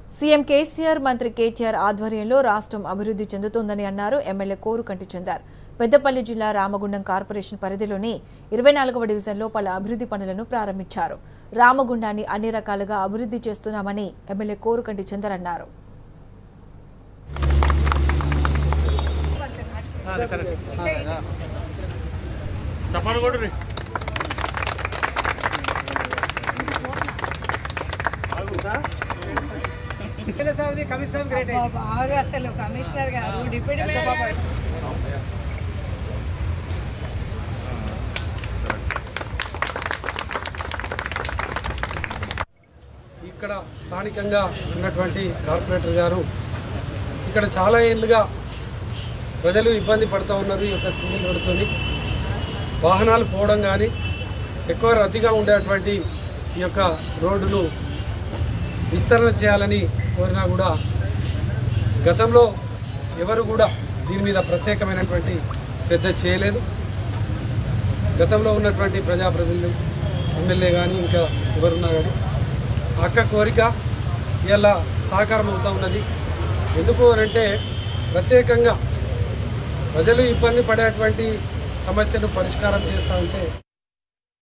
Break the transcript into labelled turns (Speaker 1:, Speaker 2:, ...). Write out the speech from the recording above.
Speaker 1: CM KCR మంత్రి కేటీఆర్ ఆధ్వర్యంలో రాష్ట్రం అభివృద్ధి చెందుతోందని అన్నారు ఎమ్మెల్యే కోరుకంటి చందార్ పెద్దపల్లి జిల్లా రామగుండం కార్పొరేషన్ పరిధిలోని ఇరవై నాలుగవ డివిజన్లో పలు అభివృద్ధి పనులను ప్రారంభించారు రామగుండాన్ని అన్ని రకాలుగా అభివృద్ధి చేస్తున్నామని ఎమ్మెల్యే కోరుకంటి చందర్ అన్నారు
Speaker 2: చప్పట్లు కొట్టుర్రి.
Speaker 3: అబ్బా, బాగా అసలు కమిషనర్ గారు డిప్యూటీ మేయర్ గారు
Speaker 4: ఇక్కడ స్థానికంగా ఉన్నటువంటి కార్పొరేటర్ గారు ఇక్కడ చాలా ఏళ్ళుగా ప్రజలు ఇబ్బంది పడుతూ ఉన్నారు ఈ యొక్క సింగిల్ రోడ్డుతోని వాహనాలు పోవడం కానీ ఎక్కువ రద్దీగా ఉండేటువంటి ఈ యొక్క రోడ్డును విస్తరణ చేయాలని కోరినా కూడా గతంలో ఎవరు కూడా దీని మీద ప్రత్యేకమైనటువంటి శ్రద్ధ చేయలేదు గతంలో ఉన్నటువంటి ప్రజాప్రతినిధులు ఎమ్మెల్యే కానీ ఇంకా ఎవరున్నా కానీ అక్క కోరిక ఇలా సహకారం అవుతూ ఉన్నది ఎందుకు అంటే ప్రత్యేకంగా ప్రజలు ఇబ్బంది పడేటువంటి సమస్యను పరిష్కారం చేస్తూ ఉంటే